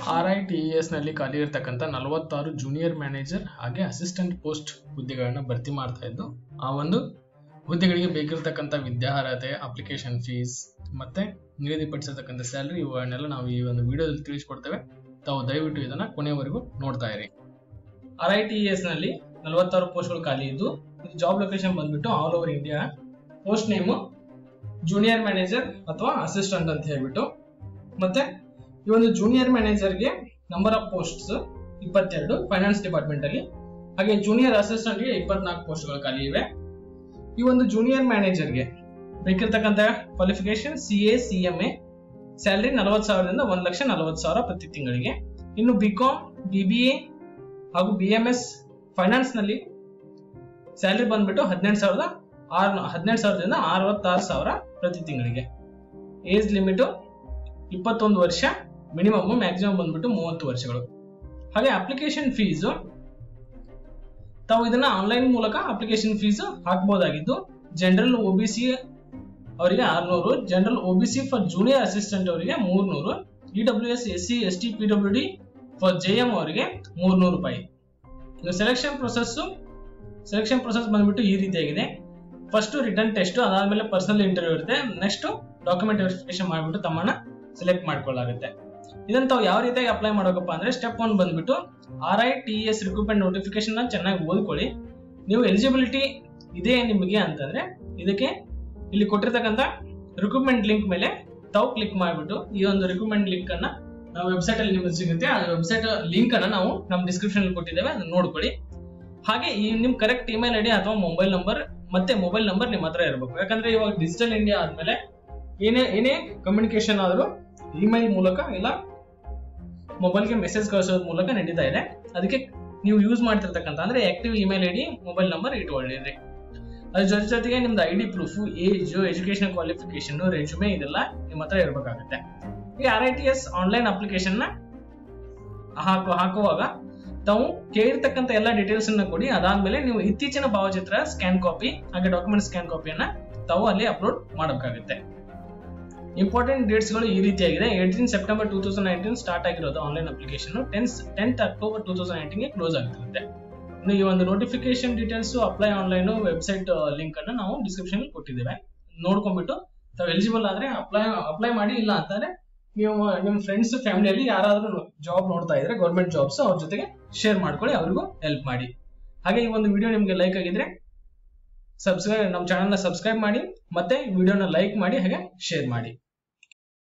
R I T S ನಲ್ಲಿ ಖಾಲಿ ಇರತಕ್ಕಂತ ನಲವತ್ತಾರು ಜೂನಿಯರ್ ಮ್ಯಾನೇಜರ್ ಹಾಗೆ ಅಸಿಸ್ಟೆಂಟ್ ಪೋಸ್ಟ್ ಹುದ್ದೆಗಳನ್ನ ಭರ್ತಿ ಮಾಡ್ತಾ ಇದ್ದು ಆ ಒಂದು ಹುದ್ದೆಗಳಿಗೆ ಬೇಕಿರತಕ್ಕಂತ ವಿದ್ಯಾರ್ಹತೆ ಅಪ್ಲಿಕೇಶನ್ ಫೀಸ್ ಮತ್ತೆ ನಿಗದಿಪಡಿಸಿರ್ತಕ್ಕಂಥ ಸ್ಯಾಲರಿ ಇವುಗಳನ್ನೆಲ್ಲ ನಾವು ಈ ಒಂದು ವಿಡಿಯೋದಲ್ಲಿ ತಿಳಿಸ್ಕೊಡ್ತೇವೆ ತಾವು ದಯವಿಟ್ಟು ಇದನ್ನ ಕೊನೆಯವರೆಗೂ ನೋಡ್ತಾ ಇರಿ ಆರ್ ಐ ಟಿ ಎಸ್ ನಲ್ಲಿ ನಲವತ್ತಾರು ಪೋಸ್ಟ್ಗಳು ಖಾಲಿ ಇದ್ದು ಜಾಬ್ ಲೊಕೇಶನ್ ಬಂದ್ಬಿಟ್ಟು all over India post name junior manager ಅಥವಾ ಅಸಿಸ್ಟೆಂಟ್ ಅಂತ ಹೇಳ್ಬಿಟ್ಟು ಮತ್ತೆ ಈ ಒಂದು ಜೂನಿಯರ್ ಮ್ಯಾನೇಜರ್ಗೆ ನಂಬರ್ ಆಫ್ ಪೋಸ್ಟ್ಸ್ ಇಪ್ಪತ್ತೆರಡು ಫೈನಾನ್ಸ್ ಡಿಪಾರ್ಟ್ಮೆಂಟ್ ಅಲ್ಲಿ ಹಾಗೆ ಜೂನಿಯರ್ ಅಸಿಸ್ಟೆಂಟ್ಗೆ ಇಪ್ಪತ್ನಾಲ್ಕು ಪೋಸ್ಟ್ಗಳು ಖಾಲಿ ಇವೆ ಈ ಒಂದು ಜೂನಿಯರ್ ಮ್ಯಾನೇಜರ್ಗೆ ಬೇಕಿರ್ತಕ್ಕಂಥ qualification C A C M A salary ನಲವತ್ತು ಸಾವಿರದಿಂದ ಒಂದ್ ಲಕ್ಷ ನಲವತ್ತು ಸಾವಿರ ಪ್ರತಿ ತಿಂಗಳಿಗೆ ಇನ್ನು B com B B A ಹಾಗೂ ಬಿ ಎಂ ಎಸ್ ಫೈನಾನ್ಸ್ ನಲ್ಲಿ ಸ್ಯಾಲರಿ ಬಂದ್ಬಿಟ್ಟು ಹದಿನೆಂಟು ಸಾವಿರದ ಆರು ಹದಿನೆಂಟು ಸಾವಿರದಿಂದ ಅರವತ್ತಾರು ಸಾವಿರ ಪ್ರತಿ ತಿಂಗಳಿಗೆ ಏಜ್ ಲಿಮಿಟ್ ಇಪ್ಪತ್ತೊಂದು ವರ್ಷ ಮಿನಿಮಮ್ ಮ್ಯಾಕ್ಸಿಮಮ್ ಬಂದ್ಬಿಟ್ಟು ಮೂವತ್ತು ವರ್ಷಗಳು ಹಾಗೆ ಅಪ್ಲಿಕೇಶನ್ ಫೀಸ್ ತಾವು ಇದನ್ನ ಆನ್ಲೈನ್ ಮೂಲಕ ಅಪ್ಲಿಕೇಶನ್ ಫೀಸ್ ಹಾಕಬಹುದಾಗಿದ್ದು ಜನರಲ್ ಒ ಬಿ ಸಿ ಅವರಿಗೆ ಆರ್ನೂರು general O B C for junior assistant ಅವರಿಗೆ ಮೂರ್ನೂರು E W S S C S T P W D for J M ಅವರಿಗೆ ಮೂರ್ನೂರು ರೂಪಾಯಿ ಇನ್ನು ಸೆಲೆಕ್ಷನ್ ಪ್ರೊಸೆಸ್ ಸೆಲೆಕ್ಷನ್ ಪ್ರೊಸೆಸ್ ಬಂದ್ಬಿಟ್ಟು ಈ ರೀತಿಯಾಗಿದೆ ಫಸ್ಟ್ ರಿಟರ್ನ್ ಟೆಸ್ಟ್ ಅದಾದ್ಮೇಲೆ ಪರ್ಸನಲ್ ಇಂಟರ್ವ್ಯೂ ಇರುತ್ತೆ ನೆಕ್ಸ್ಟ್ ಡಾಕ್ಯುಮೆಂಟ್ ವೆರಿಫಿಕೇಶನ್ ಮಾಡಿಬಿಟ್ಟು ತಮ್ಮನ್ನ ಸೆಲೆಕ್ಟ್ ಮಾಡ್ಕೊಳ್ಳಾಗುತ್ತೆ ಇದನ್ನ ತಾವು ಯಾವ ರೀತಿಯಾಗಿ ಅಪ್ಲೈ ಮಾಡಬೇಕಪ್ಪ ಅಂದ್ರೆ ಸ್ಟೆಪ್ ಒನ್ ಬಂದ್ಬಿಟ್ಟು R I T S recruitment notification ಚೆನ್ನಾಗಿ ಓದ್ಕೊಳ್ಳಿ ನೀವು ಎಲಿಜಿಬಿಲಿಟಿ ಇದೆ ನಿಮಗೆ ಅಂತಂದ್ರೆ ಇದಕ್ಕೆ ಇಲ್ಲಿ ಕೊಟ್ಟಿರ್ತಕ್ಕಂಥ ರಿಕ್ರೂಟ್ಮೆಂಟ್ ಲಿಂಕ್ ಮೇಲೆ ತಾವು ಕ್ಲಿಕ್ ಮಾಡಿಬಿಟ್ಟು ಈ ಒಂದು ರಿಕ್ರೂಟ್ಮೆಂಟ್ ಲಿಂಕ್ ಅನ್ನ ನಾವು ವೆಬ್ಸೈಟ್ ಅಲ್ಲಿ ನಿಮಗೆ ಸಿಗುತ್ತೆ ಆ ವೆಬ್ಸೈಟ್ ಲಿಂಕ್ ಅನ್ನ ನಾವು ನಮ್ಮ ಡಿಸ್ಕ್ರಿಪ್ಷನ್ ಅಲ್ಲಿ ಕೊಟ್ಟಿದ್ದೇವೆ ಅದನ್ನ ನೋಡ್ಕೊಳ್ಳಿ ಹಾಗೆ ಈ ನಿಮ್ ಕರೆಕ್ಟ್ ಇಮೇಲ್ ಐಡಿ ಅಥವಾ ಮೊಬೈಲ್ ನಂಬರ್ ಮತ್ತೆ ಮೊಬೈಲ್ ನಂಬರ್ ನಿಮ್ಮ ಹತ್ರ ಇರಬೇಕು ಯಾಕಂದ್ರೆ ಇವಾಗ ಡಿಜಿಟಲ್ ಇಂಡಿಯಾ ಆದ್ಮೇಲೆ ಏನೇ ಏನೇ ಕಮ್ಯುನಿಕೇಶನ್ ಆದ್ರೂ ಇಮೇಲ್ ಮೂಲಕ ಇಲ್ಲ ಮೊಬೈಲ್ಗೆ ಮೆಸೇಜ್ ಕಳಿಸೋದ್ರ ಮೂಲಕ ನಡೀತಾ ಇದೆ ಅದಕ್ಕೆ ನೀವು ಯೂಸ್ ಮಾಡ್ತಿರ್ತಕ್ಕಂಥ ಅಂದ್ರೆ active email ID mobile number ಇಟ್ಕೊಳ್ಳಿರಿ ಅದ್ರ ಜೊತೆ ಜೊತೆಗೆ ನಿಮ್ದು I D proof age education qualification resume ಇದೆಲ್ಲ ನಿಮ್ಮ ಹತ್ರ ಇರಬೇಕಾಗುತ್ತೆ ಈ R I T S online application ನ ಹಾಕೋ ಹಾಕುವಾಗ ತಾವು ಕೇಳಿರ್ತಕ್ಕಂಥ ಎಲ್ಲ ಡೀಟೇಲ್ಸ್ ಅನ್ನ ಕೊಡಿ ಅದಾದ್ಮೇಲೆ ನೀವು ಇತ್ತೀಚಿನ ಭಾವಚಿತ್ರ ಸ್ಕ್ಯಾನ್ ಕಾಪಿ ಹಾಗೆ ಡಾಕ್ಯುಮೆಂಟ್ ಸ್ಕ್ಯಾನ್ ಕಾಪಿಯನ್ನ ತಾವು ಅಲ್ಲಿ ಅಪ್ಲೋಡ್ ಮಾಡಬೇಕಾಗುತ್ತೆ ಇಂಪಾರ್ಟೆಂಟ್ ಡೇಟ್ಸ್ ಗಳು ಈ ರೀತಿಯಾಗಿದೆ eighteen September two thousand nineteen start ಆಗಿರೋದು online application tenth tenth October two thousand nineteen close ಆಗಿರುತ್ತೆ ಇನ್ನು ಈ ಒಂದು notification details apply online website link ಅನ್ನ ನಾವು ಡಿಸ್ಕ್ರಿಪ್ಷನ್ ಕೊಟ್ಟಿದ್ದೇವೆ ನೋಡ್ಕೊಂಡ್ಬಿಟ್ಟು ತಾವು ಎಲಿಜಿಬಲ್ ಆದ್ರೆ ಅಪ್ಲೈ ಅಪ್ಲೈ ಮಾಡಿ ಇಲ್ಲ ಅಂತಂದ್ರೆ ನೀವು ನಿಮ್ಮ ಫ್ರೆಂಡ್ಸ್ ಫ್ಯಾಮಿಲಿಯಲ್ಲಿ ಯಾರಾದ್ರೂ ಜಾಬ್ ನೋಡ್ತಾ ಇದ್ರೆ ಗೌರ್ಮೆಂಟ್ ಜಾಬ್ಸ್ ಅವ್ರ ಜೊತೆಗೆ ಶೇರ್ ಮಾಡ್ಕೊಳ್ಳಿ ಅವ್ರಿಗೂ ಹೆಲ್ಪ್ ಮಾಡಿ ಹಾಗೆ ಈ ಒಂದು ವಿಡಿಯೋ ನಿಮ್ಗೆ ಲೈಕ್ ಆಗಿದ್ರೆ ಸಬ್ಸ್ಕ್ರೈಬ್ ನಮ್ಮ ಚಾನಲ್ನ ಸಬ್ಸ್ಕ್ರೈಬ್ ಮಾಡಿ ಮತ್ತೆ ವಿಡಿಯೋನ ಲೈಕ್ ಮಾಡಿ ಹಾಗೆ ಶೇರ್ ಮಾಡಿ